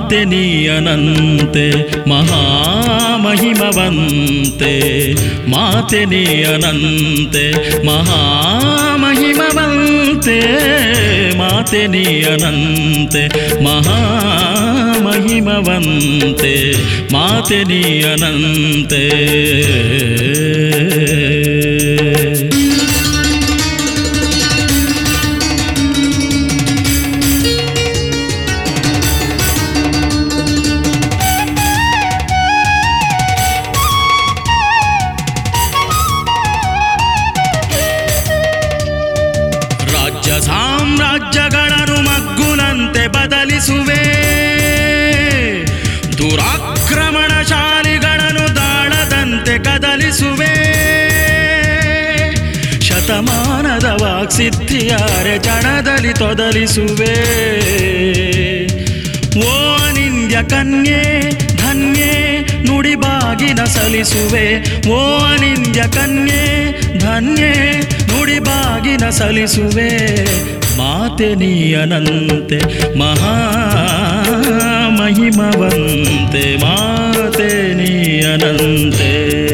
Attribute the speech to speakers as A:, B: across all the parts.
A: ಮಾತೆ ನೀಯನಂತೆ ಮಹಾಮಹಿಮವಂತೆ ಮಾತೆ ನೀಯನಂತೆ ಮಹಾಮಹಿಮವಂತೆ ಮಾತೆ ನೀಯನಂತೆ ಮಹಾಮಹಿಮವಂತೆ ಮಾತೆ ನೀಯನಂತೆ ರಾಜ್ಯ ಸಾಮ್ರಾಜ್ಯಗಳನ್ನು ಮಗ್ಗುಲಂತೆ ಬದಲಿಸುವೆ ದುರಾಕ್ರಮಣಶಾಲಿಗಳನ್ನು ದಾಳದಂತೆ ಕದಲಿಸುವೆ ಶತಮಾನದ ವಾಕ್ಸಿದ್ಧಿಯಾರೆ ಚಣದಲ್ಲಿ ತೊದಲಿಸುವೆ ಓ ಅನಿಂದ್ಯ ಕನ್ಯೆ ಧನ್ಯೆ ನುಡಿಬಾಗಿನ ಸಲಿಸುವೆ ಓ ಅನಿಂದ್ಯ ಕನ್ಯೆ ಧನ್ಯೆ ನುಡಿಬಾಗಿನ ಸಲಿಸುವೆ ಮಾತೆ ನೀಯನಂತೆ ಮಹಾಮಹಿಮವಂತೆ ಮಾತೆ ನೀಯನಂತೆ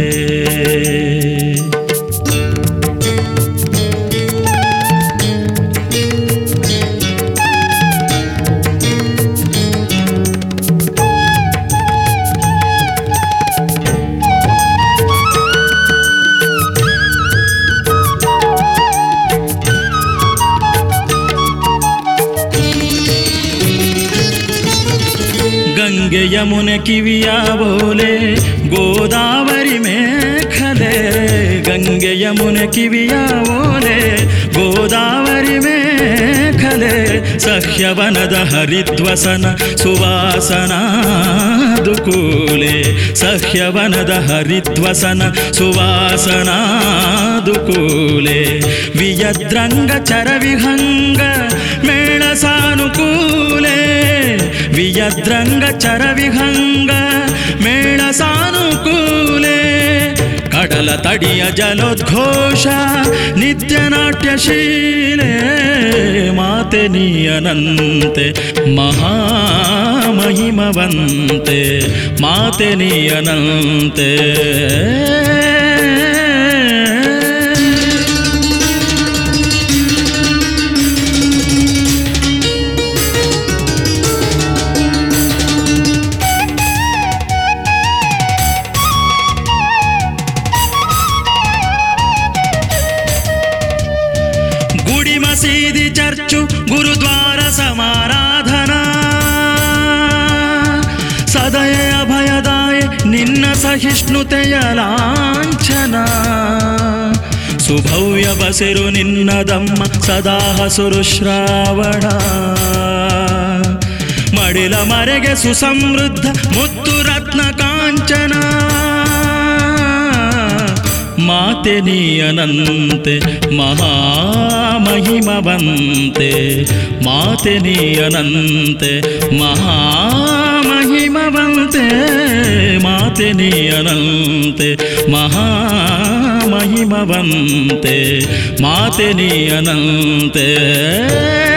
A: ಗಂಗೆ ಯಮುನೆ ಕಿವಿಯ ಬೋಲೆ ಗೋದಾವರಿ ಮೇಖಲೆ ಗಂಗೆ ಯಮುನೆ ಕಿವಿಯ ಓಲೆ ಗೋದಾವರಿ ಮೇಖಲೆ ಸಹ್ಯವನದ ಹರಿದ್ವಸನ ಸುವಾಸನ ದುಕೂಲೆ ಸಹ್ಯವನದ ಹರಿದ್ವಸನ ಸುವಾಸನ ದುಕೂಲೆ ವಿಯದ್ರಂಗ ಚರವಿಹಂಗ ಮೇಳ ಸಾನುಕೂಲೆ ವಿಯದ್ರಂಗ ಚರವಿಹಂಗ ಮೇಳ ಸಾನುಕೂಲೆ ಕಡಲ ತಡಿಯ ಜಲೋದ್ಘೋಷ ನಿತ್ಯ ನಾಟ್ಯಶೀಲೆ ಮಾತೆ ನೀಯನಂತೆ ಮಹಾಮಹಿಮವಂತೆ ಮಾತೆ ನೀಯನಂತೆ ಗುಡಿ ಮಸೀದಿ ಚರ್ಚು ಗುರುದ್ವಾರ ಸಮಾರಾಧನಾ ಸದಯ ಅಭಯದಾಯ ನಿನ್ನ ಸಹಿಷ್ಣುತೆಯ ಲಾಂಛನ ಸುಭವ್ಯ ಬಸಿರು ನಿನ್ನದಮ್ಮ ಸದಾ ಹಸುರು ಶ್ರಾವಣ ಮಡಿಲ ಮರೆಗೆ ಸುಸಮೃದ್ಧ ಮುತ್ತು ರತ್ನ ಕಾಂಚನ ಮಾತೆ ನೀಯನಂತೆ ಮಹಾಮಹಿಮವಂತೆ ಮಾತೆ ನೀಯನಂತೆ ಮಹಾಮಹಿಮವಂತೆ ಮಾತೆ ನೀಯನಂತೆ ಮಹಾಮಹಿಮವಂತೆ ಮಾತೆ ನೀಯನಂತೆ